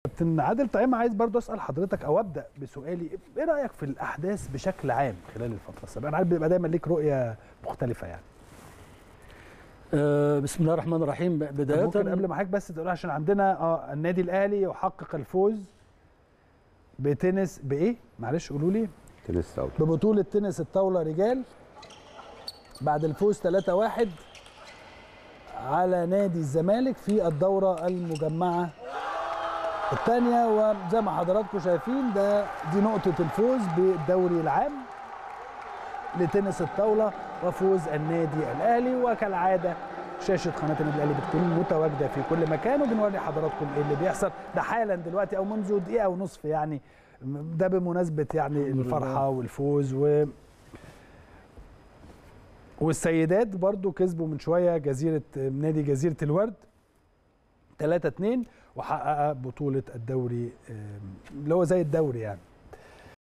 كابتن عادل طعيمة عايز برضو اسال حضرتك او ابدا بسؤالي ايه رايك في الاحداث بشكل عام خلال الفتره السابقه انا عارف بيبقى دايما ليك رؤيه مختلفه يعني آه، بسم الله الرحمن الرحيم بدايه ممكن قبل ما حضرتك بس تقول عشان عندنا اه النادي الاهلي يحقق الفوز بتنس بايه معلش قولوا لي تنس طاوله ببطوله تنس الطاوله رجال بعد الفوز 3-1 على نادي الزمالك في الدوره المجمعه الثانيه وزي ما حضراتكم شايفين ده دي نقطه الفوز بالدوري العام لتنس الطاوله وفوز النادي الاهلي وكالعاده شاشه قناه النادي الاهلي بتكون متواجده في كل مكان وبنوري حضراتكم ايه اللي بيحصل ده حالا دلوقتي او منذ دقيقه ونصف يعني ده بمناسبه يعني الفرحه والفوز و والسيدات برضو كسبوا من شويه جزيره نادي جزيره الورد 3 2 وحقق بطوله الدوري آم، اللي هو زي الدوري يعني